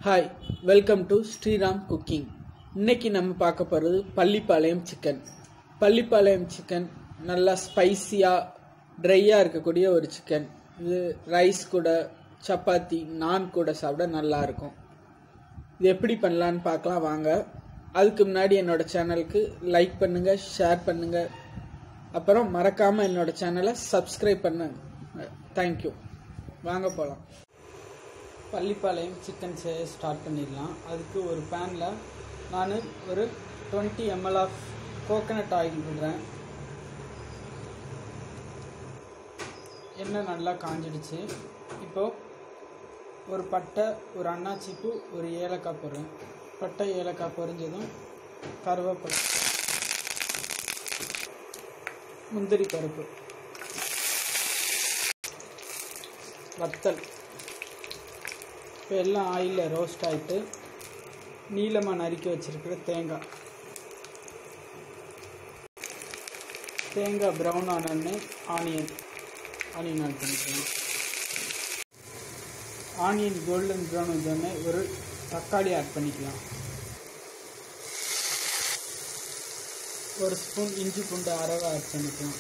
hi welcome to Sriram cooking இன்னைக்கு நம்ம பார்க்க போகிறது பள்ளிப்பாளையம் சிக்கன் பள்ளிப்பாளையம் சிக்கன் நல்லா ஸ்பைசியாக ட்ரையாக இருக்கக்கூடிய ஒரு சிக்கன் இது ரைஸ் கூட சப்பாத்தி நான் கூட சாப்பிட நல்லா இருக்கும் இது எப்படி பண்ணலான்னு பார்க்கலாம் வாங்க அதுக்கு முன்னாடி என்னோட சேனலுக்கு லைக் பண்ணுங்கள் ஷேர் பண்ணுங்கள் அப்புறம் மறக்காமல் என்னோட சேனலை சப்ஸ்கிரைப் பண்ணுங்க தேங்க்யூ வாங்க போகலாம் பள்ளிப்பாளையம் சிக்கன் செய்ய ஸ்டார்ட் பண்ணிடலாம் அதுக்கு ஒரு பேனில் நான் ஒரு twenty ML of coconut oil விடுறேன் எண்ணெய் நல்லா காஞ்சிடுச்சு இப்போது ஒரு பட்டை ஒரு அன்னாச்சிப்பூ ஒரு ஏலக்காய் போடுறேன் பட்டை ஏலக்காய் பொரிஞ்சதும் கருவேப்பிலை முந்திரி பருப்பு வத்தல் இப்போ எல்லாம் ஆயிலில் ரோஸ்ட் ஆகிட்டு நீளமாக நறுக்கி வச்சுருக்கிற தேங்காய் தேங்காய் ப்ரௌன் ஆனோடனே ஆனியன் ஆனியன் ஆட் பண்ணிக்கலாம் ஆனியன் கோல்டன் ப்ரௌன் வந்தோடனே ஒரு தக்காளி ஆட் பண்ணிக்கலாம் ஒரு ஸ்பூன் இஞ்சி பூண்டு அரவை ஆட் பண்ணிக்கலாம்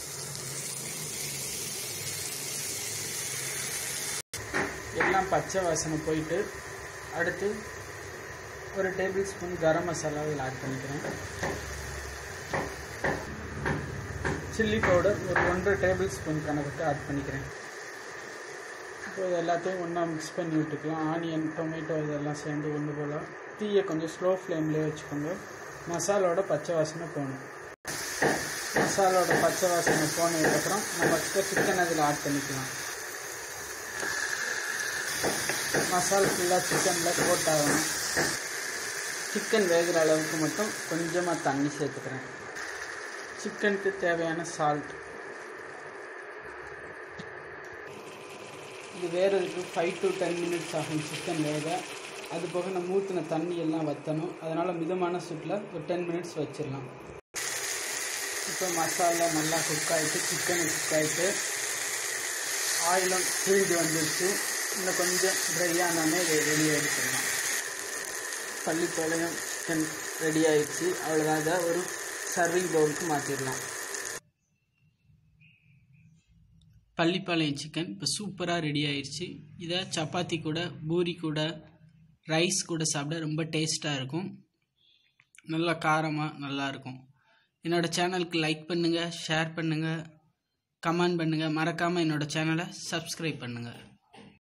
எல்லாம் பச்சை வாசனை போயிட்டு அடுத்து ஒரு டேபிள் ஸ்பூன் கரம் மசாலா இதில் ஆட் பண்ணிக்கிறேன் சில்லி பவுடர் ஒரு ஒன்றரை டேபிள் ஸ்பூன் கணக்குக்கு ஆட் பண்ணிக்கிறேன் இப்போ இது எல்லாத்தையும் ஒன்றா மிக்ஸ் பண்ணி விட்டுக்கலாம் ஆனியன் டொமேட்டோ இதெல்லாம் சேர்ந்து ஒன்று போல் தீயை கொஞ்சம் ஸ்லோ ஃப்ளேம்லேயே வச்சுக்கோங்க மசாலோட பச்சை வாசனை போகணும் மசாலோட பச்சை வாசனை போனதுக்கப்புறம் நம்ம சிக்கன் அதில் ஆட் பண்ணிக்கலாம் மசாலா ஃபுல்லாக சிக்கனில் கோட் ஆகணும் சிக்கன் வேகிற அளவுக்கு மட்டும் கொஞ்சமாக தண்ணி சேர்த்துக்கிறேன் சிக்கனுக்கு தேவையான சால்ட் இது வேறதுக்கு ஃபைவ் டு டென் மினிட்ஸ் ஆகும் சிக்கன் வேக அது போக நம்ம ஊற்றின தண்ணி எல்லாம் வற்றணும் அதனால் மிதமான சூட்டில் ஒரு டென் மினிட்ஸ் வச்சிடலாம் இப்போ மசாலா நல்லா குக் ஆகிட்டு சிக்கன் குக் ஆகிட்டு ஆயிலும் தீழ்ந்து வந்துடுச்சு இன்னும் கொஞ்சம் ட்ரை ஆனாலே இதை ரெடி எடுத்துடலாம் பள்ளிப்பாளையம் சிக்கன் ரெடி ஆயிடுச்சு அவ்வளோதான் இதை ஒரு சர்விங் பவுலுக்கு மாற்றிடலாம் பள்ளிப்பாளையம் சிக்கன் இப்போ சூப்பராக ரெடி ஆயிடுச்சு இதை சப்பாத்தி கூட பூரி கூட ரைஸ் கூட சாப்பிட ரொம்ப டேஸ்ட்டாக இருக்கும் நல்லா காரமாக நல்லாயிருக்கும் என்னோடய சேனலுக்கு லைக் பண்ணுங்கள் ஷேர் பண்ணுங்கள் கமெண்ட் பண்ணுங்கள் மறக்காமல் என்னோடய சேனலை சப்ஸ்கிரைப் பண்ணுங்கள்